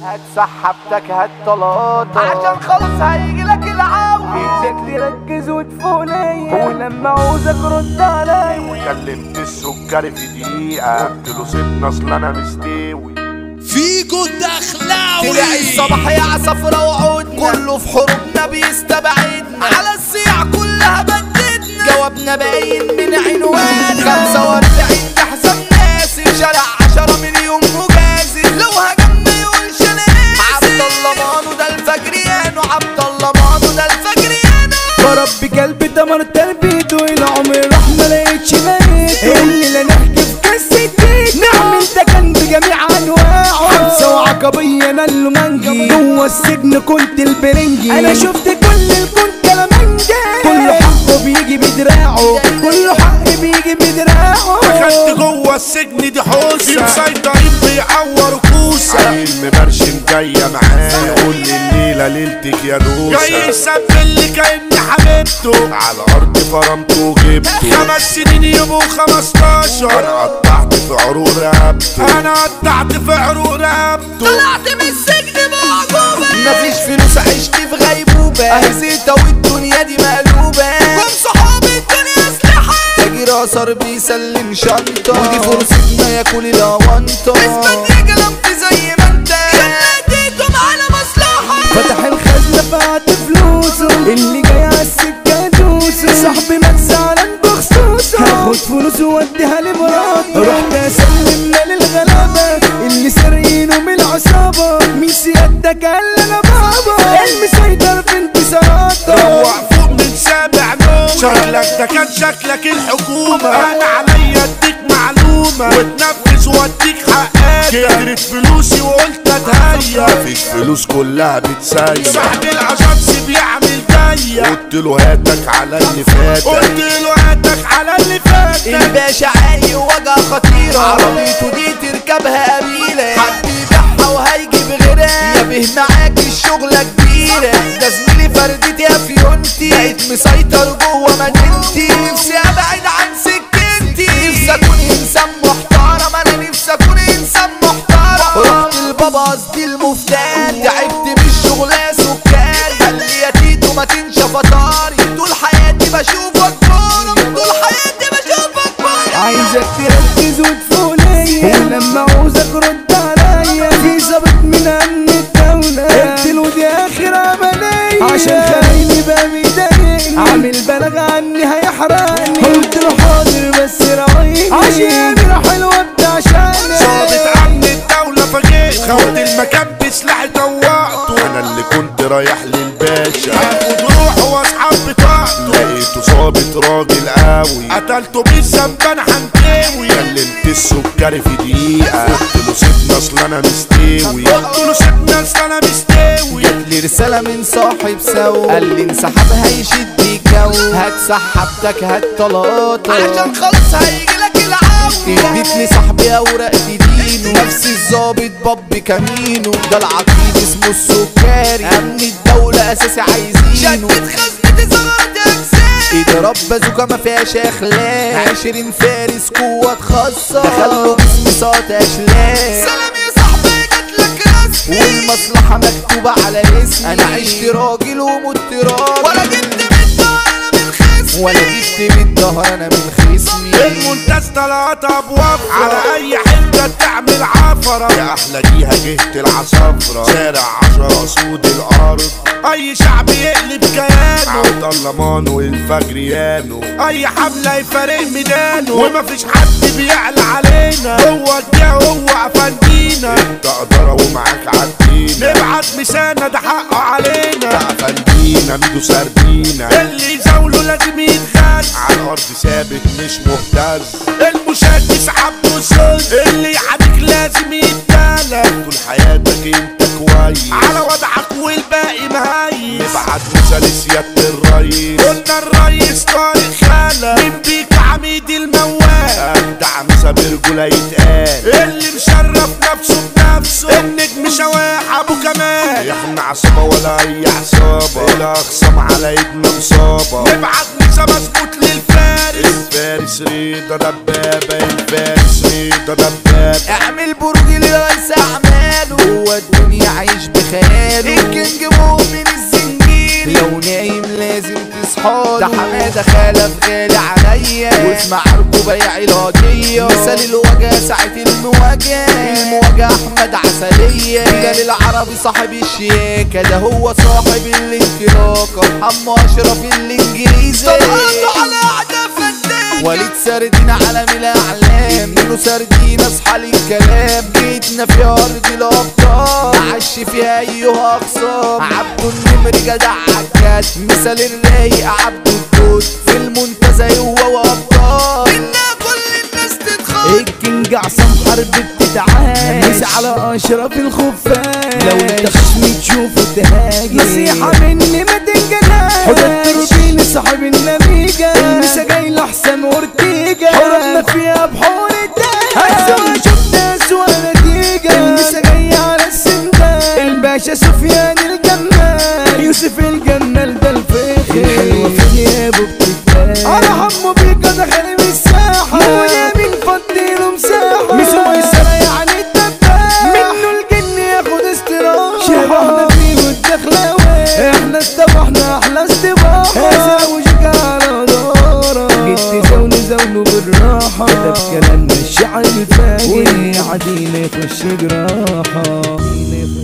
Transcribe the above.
هتسحبتك هالطلاطة عشان خلاص هيجي لك العون بدك تركز وتفوني ولما عاوزك رد علي كلمت السكري في دقيقة قلت له سيبنا اصل انا مستوي فيجو طلع الدخلاوي الصباح يا عصفرة وعودنا كله في حروبنا بيستبعدنا على السيع كلها بددنا جوابنا باين من عنوان 45 ده حساب ناسي شارع 10 مليون مجازي لو هجمنا يقول شناسي عبد الله مانو ده الفجريانو عبد الله مانو ده الفجريانو بربي قلبي دمر تربيته العمر راح ما لقيتش لقيته اللي لا نحكي في قصة نعمل ده كان بجميع انواعه حبسه وعقبيه نالو منجي جوه السجن كنت البرنجي انا شفت كل الكون كلامنجي كل حقه بيجي بدراعه كل حق بيجي بدراعه دخلت جوه السجن دي حوسه مسيطرين بيعوروا كوسه عيل مبرشم جاية معاه يقول لي الليلة ليلتك يا جاي دوسة يسبل لي كاني حبيبته على الارض فرمته وجبته خمس سنين يبقوا خمستاشر انا قطعت في عروق رقبته انا قطعت في عروق رقبته طلعت من السجن معجوبة مفيش فلوس عشت في غيبوبة اهزيتها والدنيا دي مقلوبة كم صحاب الدنيا اسلحة تاجر اثر بيسلم شنطة ودي فرصتنا يا كل الاونطة اثبت يا جلمت زي ما انت اديتهم على مصلحة فتح الخزنة بعت فلوسه اللي جاي على السكة دوسه صاحبي ما زعلان بخصوصه هاخد فلوسه واديها لمراته رحت اسلمنا للغلابة اللي سارقينه من العصابة مين سيادتك قال انا بابا المسيطر في انتصاراته روح فوق من سابع نوم شكلك ده كان شكلك الحكومة انا عليا اديك معلومة وتنفذ واديك حقاتك كترت فلوسي وقلت اتهيأ مفيش فلوس كلها بتسيح صاحب العجبس بيعمل ضيق قلت له هاتك على اللي فاتك قلت له هاتك على اللي فاتك الباشا عالي وجهه خطيرة عربيته دي تركبها قبيلة حد يبيعها وهيجيب غيرها يا به معاك الشغلة كبيرة ده زميلي فردتي يا فيونتي بقيت مسيطر جوه مدينتي نفسي ابعد عن سكتي نفسي اكون انسان محترم انا نفسي اكون انسان محترم رحت لبابا قصدي المفتان تعبت من الشغل يا سكان قال لي يا تيتو ما تنشى فطاري طول حياتي بشوفك بورم طول حياتي بشوفك بورم عايزك تركز وتفوني ولما عاوزك رد عليا في ظابط من امن الدولة اقتله دي اخر عملية عشان خليني بقى بيضايقني عامل بلاغ عني هيحرقني قلت له حاضر بس راعيني عشان حلوة بتاع صابت شاني عني الدولة فجيت خد المكان بسلاحي طوقته انا اللي كنت رايح للباشا هاخد روحه واصحاب بطاقته لقيته ظابط راجل قوي قتلته بالذنب انا هنتوي كلمت السكري في دقيقة قلت له سيبنا اصل انا مستوي قلت له سيبنا اصل انا مستوي لي رسالة من صاحب سو قال لي انسحب هيشد الجو هتسحبتك هالطلاطة عشان خلاص هيجي لك العون اديت لي صاحبي اوراق تدينه نفس الظابط باب كمينو ده العقيد اسمه السكري امن الدولة اساسي عايزينه شدت خزنة زغرة اجسام اضرب بازوكا ما فيهاش اخلاق عشرين فارس قوة خاصة دخلوا جسمي صوت اشلاك سلام يا صاحبي جاتلك رسم والمصلحة مكتوبة على اسمي انا عشت راجل ومت راجل ولا جبت من الظهر انا من خصمي ولا جبت من الظهر انا من خصمي المنتز طلعت ابواب على اي حته تعمل عفره يا احلى جيها جهة العصافرة شارع عشرة سود الارض اي شعب يقلب كيانه عبد الله مانو الفجريانو اي حمله يفارق ميدانه ومفيش حد بيعلى علينا هو الجا هو افندينا انت قدرة ومعاك عدينا نبعت مسانة ده حقه علينا افندينا ميدو سردينا اللي يزاوله لازم يتخان على الارض ثابت مش مهتز المشاكس عبده السوس اللي يعاديك لازم يتدلى طول حياتك انت كويس على وضعك والباقي مهيس نبعت مثال سيادة الرئيس قلنا الريس طارق خالة من بيك عميد الموال اجدع مسا برجولة يتقال اللي مشرف نفسه بنفسه النجم شواح ابو كمال احنا عصابة ولا اي عصابة ولا اخصام على ايدنا مصابة نبعت نسا مظبوط للفارس الفارس ريضة دبابة الفارس ريضة دبابة اعمل برج لرئيس اعماله هو الدنيا ده خالف غالي عليا واسمع عركو بيع الهدية مثال الوجه ساعة المواجهة المواجهة احمد عسلية رجال العربي صاحب الشياكة ده هو صاحب الانطلاقة حمو اشرف الانجليزي على أعداء فدان وليد سردين عالم الاعلام منه سردين اصحى للكلام جيتنا في ارض الابطال معش فيها ايها اقسام عبده النمر جدع عجاد مثال الرايق عبده الدود في المنتزه هو وابطال منا كل الناس تتخاف الكينج عصام حرب بتتعاد مش على اشرف الخفاش لو انت خشمي تشوفه تهاجم نصيحة مني ما تنجناش حوض التروبين صاحب النميجة المسا جاي لحسن وارتيجة حرمنا فيها بحور الدهب هسه شفت اسوأ نتيجة المسا جاي على السندان الباشا سفيان الجمال يوسف الجمال ده الفخر الحلوة في غيابه بتتلاقى على حمو بيكا دخل من الساحة مو يمين فضيله مساحة ميسو ميسرة يعني الدباح منه الجن ياخد استراحة شبهنا فيه والدخلاوي احنا استبحنا احلى استباحة ازرق وشك على دارة جيت زوني زونه بالراحة كتب كلامنا الشعر الفاجر واللي عدينا يخش جراحة